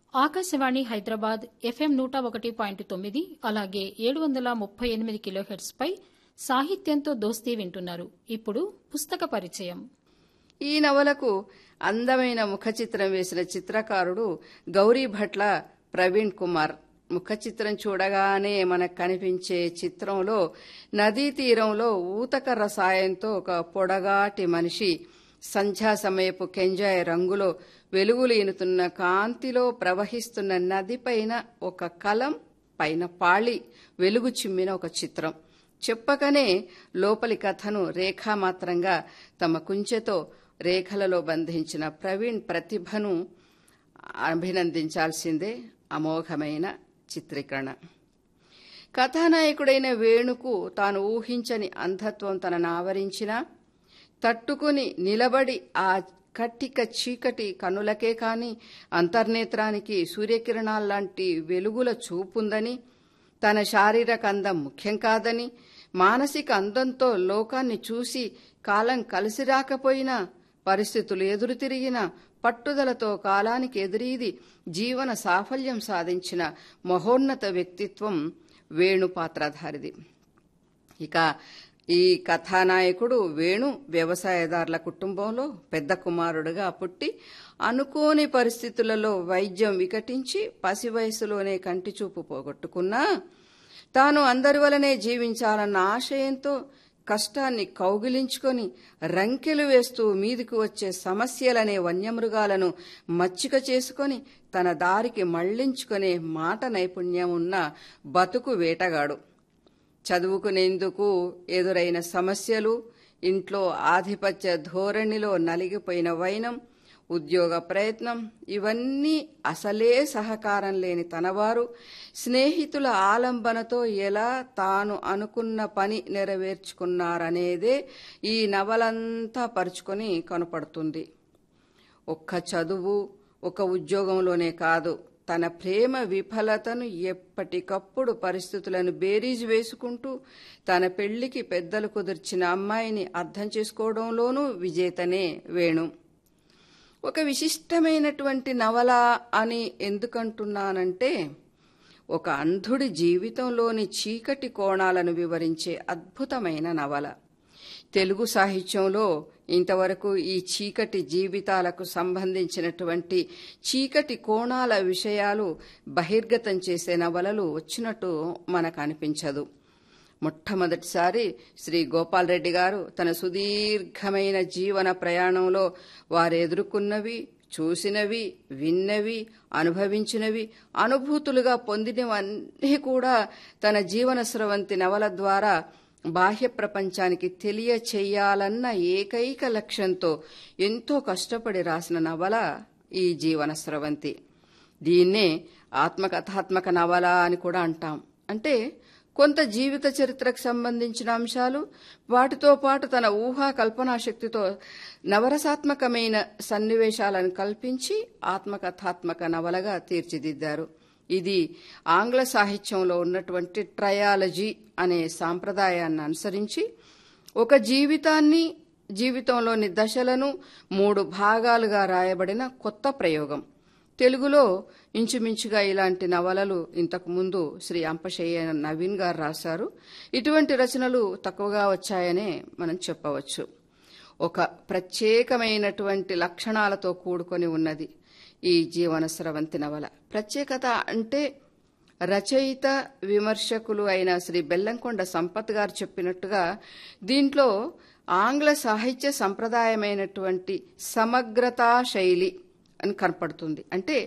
Akashvani Hyderabad FM నూట ఒకటి point తొమ్మిది అలాగే ఏడు వందల ముప్పై ఎనిమిది కిలోహెర్ట్స్పై సాహిత్యంతో దోస్తీ వింటున్నారు ఇప్పుడు పుస్తక పరిచయం ఈ నవలకు అందమైన ముఖ చిత్రం వేసిన చిత్రకారుడు గౌరీ భట్ల ప్రవీణ్ కుమార్ ముఖ చిత్రం చూడగానే మనకు కనిపించే చిత్రంలో నదీ తీరంలో ఊతకర్ర సాయంతో ఒక పొడగాటి మనిషి సంధ్యా సమయపు కెంజాయ రంగులో వెలుగులు ఈనుతున్న కాంతిలో ప్రవహిస్తున్న నది పైన ఒక కలం పైన పాళి వెలుగు చిమ్మిన ఒక చిత్రం చెప్పకనే లోపలి కథను రేఖామాత్రంగా తమ కుంచెతో రేఖలలో బంధించిన ప్రవీణ్ ప్రతిభను అభినందించాల్సిందే అమోఘమైన చిత్రీకరణ కథానాయకుడైన వేణుకు తాను ఊహించని అంధత్వం తనను ఆవరించినా తట్టుకుని నిలబడి ఆ కట్టిక చీకటి కనులకే కాని అంతర్నేత్రానికి సూర్యకిరణాల్లాంటి వెలుగుల చూపుందని తన శారీరక అందం ముఖ్యం కాదని మానసిక అందంతో లోకాన్ని చూసి కాలం కలిసి రాకపోయినా పరిస్థితులు ఎదురు తిరిగిన పట్టుదలతో కాలానికి ఎదురీది జీవన సాఫల్యం సాధించిన మహోన్నత వ్యక్తిత్వం వేణు పాత్రధారిది ఇక ఈ కథానాయకుడు వేణు వ్యవసాయదారుల కుటుంబంలో పెద్ద కుమారుడుగా పుట్టి అనుకోని పరిస్థితులలో వైద్యం వికటించి పసి వయసులోనే కంటి చూపు పోగొట్టుకున్నా తాను అందరి వలనే జీవించాలన్న ఆశయంతో కష్టాన్ని కౌగిలించుకొని రంకెలు వేస్తూ మీదికి వచ్చే సమస్యలనే వన్యమృగాలను మచ్చిక చేసుకొని తన దారికి మళ్లించుకునే మాట నైపుణ్యం ఉన్న బతుకు వేటగాడు చదువుకునేందుకు ఎదురైన సమస్యలు ఇంట్లో ఆధిపత్య ధోరణిలో నలిగిపోయిన వైనం ఉద్యోగ ప్రయత్నం ఇవన్నీ అసలే సహకారం లేని తనవారు స్నేహితుల ఆలంబనతో ఎలా తాను అనుకున్న పని నెరవేర్చుకున్నారనేదే ఈ నవలంతా పరుచుకొని కనపడుతుంది ఒక్క చదువు ఒక ఉద్యోగంలోనే కాదు తన ప్రేమ విఫలతను ఎప్పటికప్పుడు పరిస్థితులను బేరీజు వేసుకుంటూ తన పెళ్లికి పెద్దలు కుదిర్చిన అమ్మాయిని అర్థం చేసుకోవడంలోనూ విజేతనే వేణు ఒక విశిష్టమైనటువంటి నవల అని ఎందుకంటున్నానంటే ఒక అంధుడి జీవితంలోని చీకటి కోణాలను వివరించే అద్భుతమైన నవల తెలుగు సాహిత్యంలో ఇంతవరకు ఈ చీకటి జీవితాలకు సంబంధించినటువంటి చీకటి కోణాల విషయాలు బహిర్గతం చేసే నవలలు వచ్చినట్టు మనకు అనిపించదు మొట్టమొదటిసారి శ్రీ గోపాల్ రెడ్డి గారు తన సుదీర్ఘమైన జీవన ప్రయాణంలో వారు ఎదుర్కొన్నవి చూసినవి విన్నవి అనుభవించినవి అనుభూతులుగా పొందినవన్నీ కూడా తన జీవన స్రవంతి నవల ద్వారా బాహ్య ప్రపంచానికి తెలియచేయాలన్న ఏకైక లక్ష్యంతో ఎంతో కష్టపడి రాసిన నవల ఈ జీవన స్రవంతి దీన్నే ఆత్మకథాత్మక నవల అని కూడా అంటాం అంటే కొంత జీవిత చరిత్రకు సంబంధించిన అంశాలు వాటితో పాటు తన ఊహా కల్పనా శక్తితో నవరసాత్మకమైన సన్నివేశాలను కల్పించి ఆత్మకథాత్మక నవలగా తీర్చిదిద్దారు ఇది ఆంగ్ల సాహిత్యంలో ఉన్నటువంటి ట్రయాలజీ అనే సాంప్రదాయాన్ని అనుసరించి ఒక జీవితాన్ని జీవితంలోని దశలను మూడు భాగాలుగా రాయబడిన కొత్త ప్రయోగం తెలుగులో ఇంచుమించుగా ఇలాంటి నవలలు ఇంతకు ముందు శ్రీ అంపశయ్య నవీన్ గారు రాశారు ఇటువంటి రచనలు తక్కువగా వచ్చాయనే మనం చెప్పవచ్చు ఒక ప్రత్యేకమైనటువంటి లక్షణాలతో కూడుకొని ఉన్నది ఈ జీవన స్రవంతి నవల ప్రత్యేకత అంటే రచయిత విమర్శకులు అయిన శ్రీ బెల్లంకొండ సంపత్ గారు చెప్పినట్టుగా దీంట్లో ఆంగ్ల సాహిత్య సంప్రదాయమైనటువంటి సమగ్రతా శైలి అని కనపడుతుంది అంటే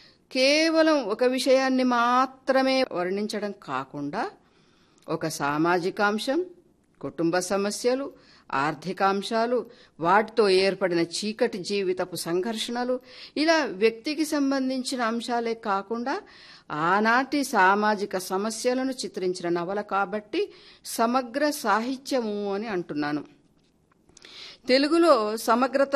కేవలం ఒక విషయాన్ని మాత్రమే వర్ణించడం కాకుండా ఒక సామాజికాంశం కుటుంబ సమస్యలు ఆర్థికాంశాలు వాటితో ఏర్పడిన చీకటి జీవితపు సంఘర్షణలు ఇలా వ్యక్తికి సంబంధించిన అంశాలే కాకుండా ఆనాటి సామాజిక సమస్యలను చిత్రించిన నవల కాబట్టి సమగ్ర సాహిత్యము అని అంటున్నాను తెలుగులో సమగ్రత